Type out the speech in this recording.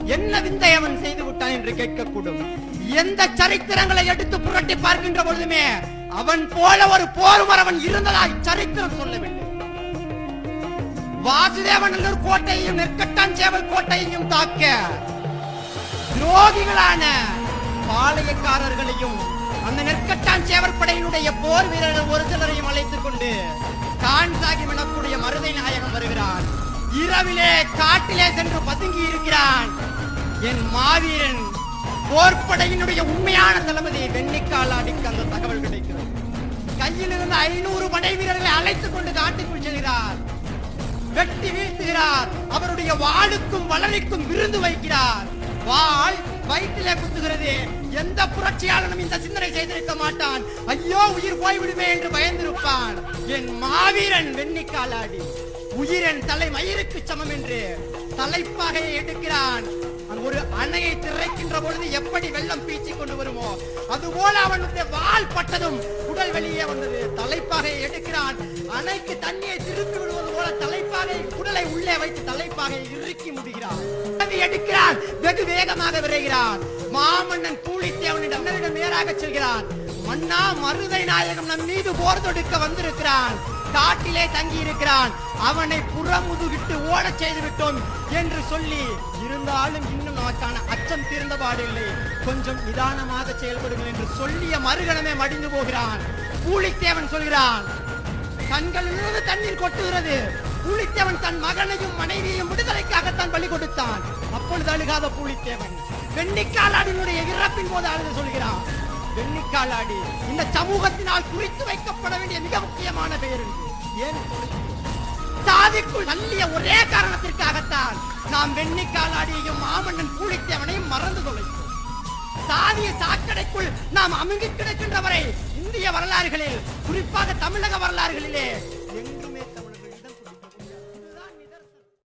என்ன விந்தை அவன் செய்து விட்டான் என்று கேட்கக்கூடும் எந்த சரித்திரங்களை எடுத்து புரட்டி பார்க்கின்ற பொழுதுமே அவன் போல ஒரு போர் அவன் இருந்ததாய் சரித்திரம் சொல்லவில்லை வாசுதேவநல்லூர் கோட்டையையும் நெற்கட்டான் சேவல் கோட்டையையும் தாக்க துரோகிகளான பாளையக்காரர்களையும் அந்த நெற்கட்டான் சேவர் படையினுடைய போர் வீரர்கள் ஒரு சிலரையும் அழைத்துக் கொண்டு கான் சாகிப் எனக்கூடிய மருதை நாயகம் வருகிறான் இரவிலே காட்டிலே சென்று பதுங்கி இருக்கிறான் என் மாவீரன் போர்ப்படையினுடைய உண்மையான தளபதி வெண்ணிக்காலாடிக்கு அந்த தகவல் கிடைக்கிறது கையில் இருந்த ஐநூறு படை வீரர்களை அழைத்துக் கொண்டு காட்டுக்குள் செல்கிறார் வெட்டி வீழ்த்துகிறார் அவருடைய வாளுக்கும் வளரிக்கும் விருந்து வைக்கிறார் வாள் வயிற்றிலே குத்துகிறது எந்த புரட்சியாளனும் இந்த சிந்தனை செய்திருக்க மாட்டான் ஐயோ உயிர் போய்விடுமே என்று பயந்திருப்பான் என் மாவீரன் வெண்ணிக்காலாடி உயிரன் தலை மயிருக்கு சமம் என்று தலைப்பாகையை எடுக்கிறான் ஒரு அணையை திரைக்கின்ற பொழுது எப்படி வெள்ளம் பீச்சி கொண்டு வருமோ அதுபோல அவனுடைய வால் பட்டதும் உடல் வெளியே வந்தது தலைப்பாகையை எடுக்கிறான் அணைக்கு தண்ணியை திருப்பி விடுவது போல தலைப்பாகை உடலை உள்ளே வைத்து தலைப்பாகை இறுக்கி முடிகிறான் அதை எடுக்கிறான் வெகு வேகமாக விரைகிறான் மாமன்னன் பூலித்தேவனிடம் மன்னரிடம் நேராக செல்கிறான் மன்னா மருதை நாயகம் நம் மீது போர் தொடுக்க வந்திருக்கிறான் காட்டிலே தங்கி இருக்கிறான் அவனை புறமுதுகிட்டு ஓடச் செய்து விட்டோம் என்று சொல்லி இருந்தாலும் இன்னும் நமக்கான அச்சம் தீர்ந்தபாடு இல்லை கொஞ்சம் நிதானமாக செயல்படுங்கள் என்று சொல்லிய மறுகணமே மடிந்து போகிறான் பூலித்தேவன் சொல்கிறான் கண்களிலிருந்து தண்ணீர் கொட்டுகிறது பூலித்தேவன் தன் மகனையும் மனைவியையும் விடுதலைக்காகத்தான் பலி கொடுத்தான் அப்பொழுது அழுகாத பூலித்தேவன் வெண்ணிக்காலாடினுடைய இறப்பின் போது அழுது சொல்கிறான் வெண்ணிக்காலாடி இந்த சமூகத்தினால் குறித்து வைக்கப்பட வேண்டிய மிக முக்கியமான பெயர் என்று. ஏன் சொல்கிறேன்? சாதிக்குள் தள்ளிய ஒரே காரணத்திற்காகத்தான் நாம் வெண்ணிக்காலாடியையும் மாமன்னன் பூலித்தேவனையும் மறந்து தொலைத்தோம் சாதிய சாக்கடைக்குள் நாம் அமுங்கி கிடக்கின்ற வரை இந்திய வரலாறுகளில் குறிப்பாக தமிழக வரலாறுகளிலே